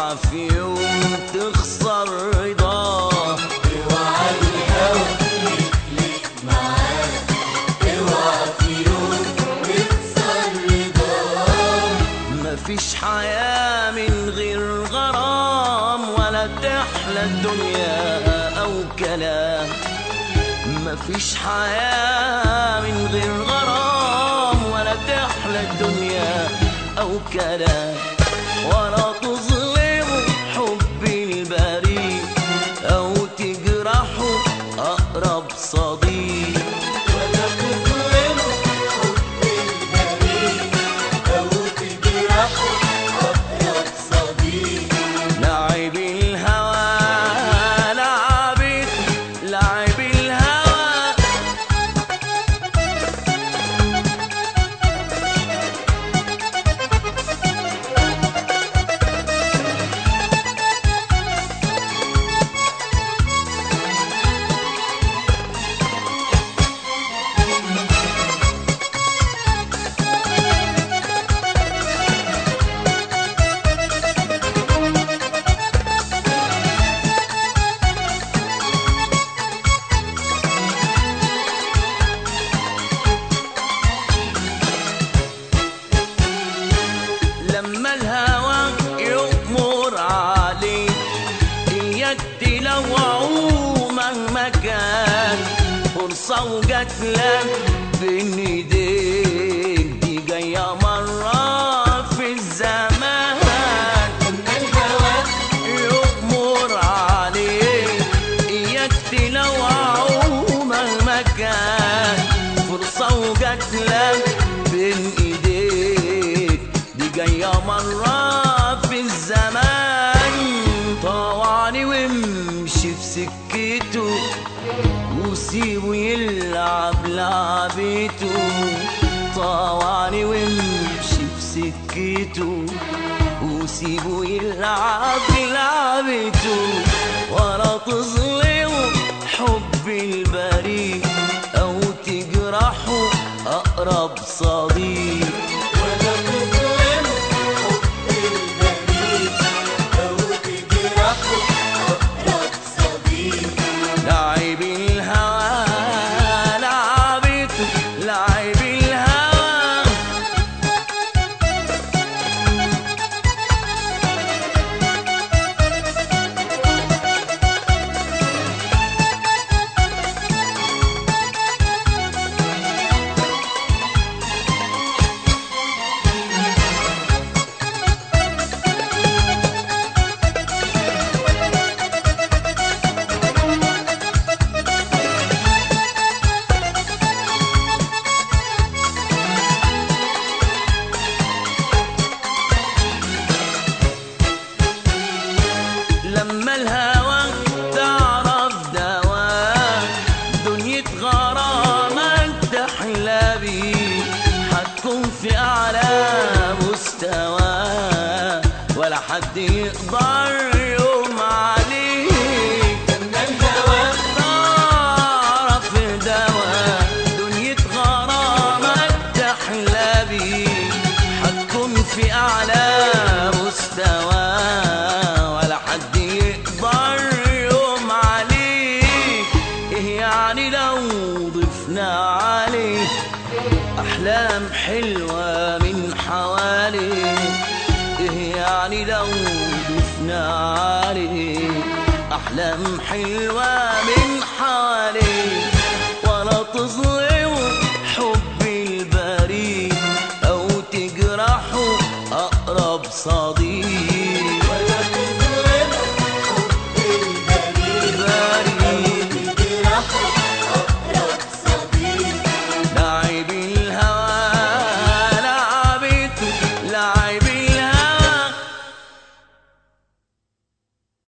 اوعى في يوم تخسر رضاه اوعى الهوى يخلق معاك اوعى في يوم تكسر رضاك مفيش حياة من غير غرام ولا تحلى الدنيا أو كلام مفيش حياة من غير غرام ولا تحلى الدنيا أو كلام ولا تظلم حب البريء أو تجرحه أقرب صديق ولا تظلمه حب البريء او تجرحه اقرب صديق لعب الهوى لعبت لعب الهوى لما الهوى يؤمر عليك إياك تلوعه مهما كان فرصة وجات لك بين ايديك دي جاية مرة في الزمان لما الهوى يؤمر عليك إياك تلوعه مهما كان فرصة وجات لك بين إيديك دي جاية مرة في الزمان طوعني وامشي في سكته وسيبه يلعب لعبته طوعني وامشي في سكته وسيبه يلعب لعبته ولا تظلم حب البريء او تجرحه اقرب صديق ولا تظلمه حب البريء او تجرحه اقرب صديق لعب الهوى لعبته لعب الهوى لما الهوى تعرف دواء دنيا غرامك تحلى بيه هتكون في أعلى مستوى ولا حد يقدر يوم عليك لما الهوى تعرف دواء دنيا غرامك تحلى بيه هتكون في أعلى مستوى ولا حد يقدر يوم عليه إيه يعني لو ضفنا عليه أحلام حلوة من حواليه إيه يعني لو ضفنا عليه أحلام حلوة من حواليه